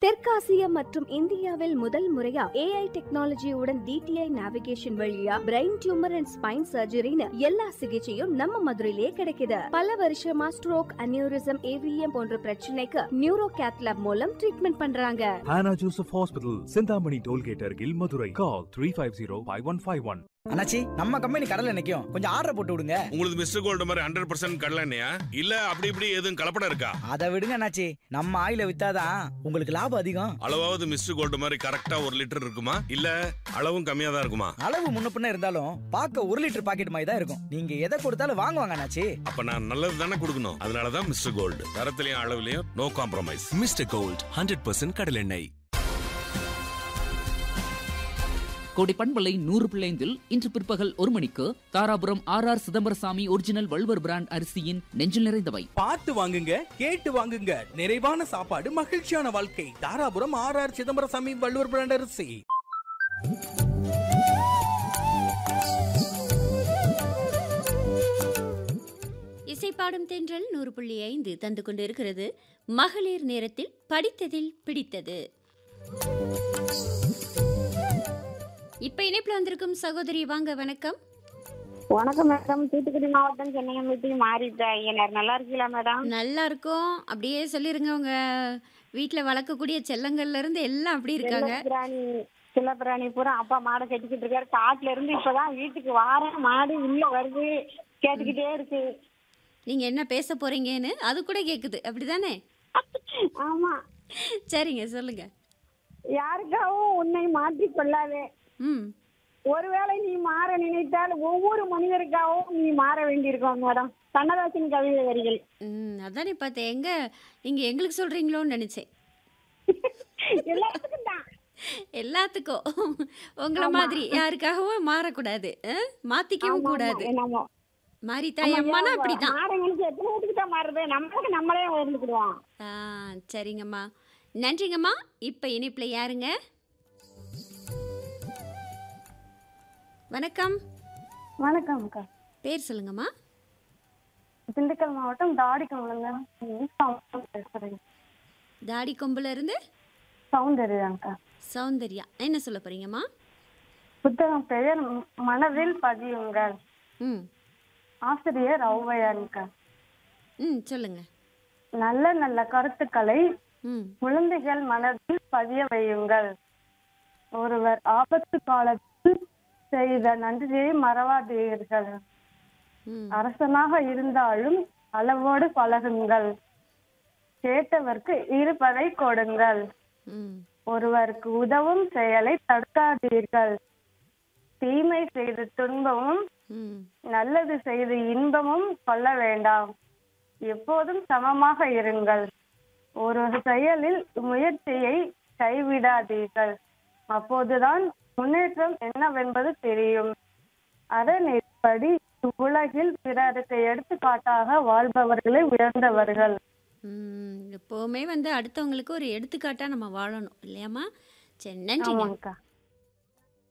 தெற்காசியா மற்றும் இந்தியாவில் முதல் முறையா ஏஐ டெக்னாலஜியுடன் டிடிஐ நேவிகேஷன் வழியா பிரெயின் டியூமர் அண்ட் ஸ்பைன் சர்ஜரின்னு எல்லா சிகிச்சையும் நம்ம மதுரையிலே கிடைக்குது பல வருஷமா ஸ்ட்ரோக் அனியூரிசம் ஏவிஎம் போன்ற பிரச்சனைக்கு நியூரோ கேத்லாப் மூலம் ட்ரீட்மெண்ட் பண்றாங்க Hannah Joseph Hospital, Sindhamani Tollgate Argil, Madurai. Call 350-5151. அண்ணாச்சி நம்ம கம்பெனி கடல்ல நிக்கும் கொஞ்சம் ஆர்டர் போட்டு விடுங்க உங்களுக்கு மிஸ்டர் கோல்டு மாதிரி ஹண்ட்ரட் பர்சன்ட் கடலண்ணையா இல்ல அப்படி இப்படி எதுவும் கலப்படம் இருக்கா அதை விடுங்க அண்ணாச்சி நம்ம ஆயில வித்தாதான் உங்களுக்கு லாபம் அதிகம் அளவாவது மிஸ்டர் கோல்டு மாதிரி கரெக்டா ஒரு லிட்டர் இருக்குமா இல்ல அளவும் கம்மியா தான் இருக்குமா அளவு முன்ன பின்ன இருந்தாலும் பார்க்க ஒரு லிட்டர் பாக்கெட் மாதிரி தான் இருக்கும் நீங்க எதை கொடுத்தாலும் வாங்குவாங்க அண்ணாச்சி அப்ப நான் நல்லது தானே கொடுக்கணும் அதனாலதான் மிஸ்டர் கோல்டு தரத்திலையும் அளவுலயும் no compromise Mr Gold hundred percent கடலெண்ணெய் கோடி பண்பலை நூறு பிள்ளைந்தில் இன்று பிற்பகல் ஒரு மணிக்கு Dharapuram R R Chidambarasamy original Valluvar brand அரிசியின் நெஞ்சில் நிறைந்தவை பார்த்து வாங்குங்க கேட்டு வாங்குங்க நிறைவான சாப்பாடு மகிழ்ச்சியான வாழ்க்கை Dharapuram R R Chidambarasamy Valluvar brand அரிசி இசைப்பாடும் தென்றல் நூறு புள்ளி ஐந்து தந்து கொண்டிருக்கிறது மகளிர் நேரத்தில் படித்ததில் பிடித்தது இப்ப இணைப்புல வந்திருக்கும் சகோதரி வாங்க வணக்கம் வணக்கம் மேடம் தூத்துக்குடி மாவட்டம் சென்னையம்பட்டி மாறிட்டா ஐயனார் நல்லா இருக்கீங்களா மேடம் நல்லா இருக்கும் அப்படியே சொல்லிருங்க உங்க வீட்ல வளர்க்கக்கூடிய செல்லங்கள்ல இருந்து எல்லாம் அப்படி இருக்காங்க பிராணி பிராணி பூரா அப்பா மாடை கட்டிக்கிட்டு இருக்காரு காட்டுல இருந்து இப்பதான் வீட்டுக்கு வாரேன் மாடு உள்ள வருது கேட்டுக்கிட்டே இருக்கு நீங்க என்ன பேச போறீங்கன்னு அது கூட கேக்குது அப்படிதானே ஆமா சரிங்க சொல்லுங்க யாருக்காகவும் உன்னை மாற்றிக் கொள்ளாதே ம் ஒருவேளை நீ மாற நினைத்தால் ஒவ்வொரு மனிதருக்காகவும் நீ மாற வேண்டியிருக்கும் மேடம் கண்ணதாசன் கவிதை வரிகள் ம் அதானே பார்த்தேன் எங்க நீங்க எங்களுக்கு சொல்றீங்களோன்னு நினைச்சேன் எல்லாத்துக்கும் தான் எல்லாத்துக்கும் உங்கள மாதிரி யாருக்காகவும் மாறக்கூடாது அஹ்? மாத்திக்கவும் கூடாது நம்ம மாறித்தாய் அம்மானா அப்படிதான் மாற நினைச்சு எத்தனை வீட்டுக்கு தான் மாறுது நம்மளுக்கு நம்மளே உயர்ந்துக்கிடுவோம் ஆ சரிங்கம்மா நன்றிங்கம்மா இப்போ இணைப்புல யாருங்க வணக்கம் வணக்கம் அக்கா பேர் சொல்லுங்கம்மா திண்டுக்கல் மாவட்டம் தாடிக்கம்பலம் பேசுறேன் தாடி கொம்புல இருந்து சௌந்தர்யாங்கா சௌந்தர்யா என்ன சொல்ல போறீங்கம்மா புத்தகம் பெயர் ம- மனதில் பதியுங்கள் ம் ஆசிரியர் ஔவையாருங்கா ம் சொல்லுங்க நல்ல நல்ல கருத்துக்களை ம் குழந்தைகள் மனதில் பதிய வையுங்கள் ஒருவர் ஆபத்து காலத்தில் செய்த நன்றியை மறவாதீர்கள் ம் அரசனாக இருந்தாலும் அளவோடு பழகுங்கள் கேட்டவர்க்கு இருப்பதை கொடுங்கள் ம் ஒருவருக்கு உதவும் செயலை தடுக்காதீர்கள் தீமை செய்து துன்பமும் ம் நல்லது செய்து இன்பமும் கொள்ள வேண்டாம் எப்போதும் சமமாக இருங்கள் ஒரு செயலில் முயற்சியை கைவிடாதீர்கள் அப்போதுதான் முன்னேற்றம் என்னவென்பது தெரியும் அறநெறிப்படி உலகில் பிறருக்கு எடுத்துக்காட்டாக வாழ்பவர்களே உயர்ந்தவர்கள் ம் எப்போவுமே வந்து அடுத்தவங்களுக்கு ஒரு எடுத்துக்காட்டா நம்ம வாழணும் இல்லையாம்மா சரி நன்றிங்க ஆமாங்கக்கா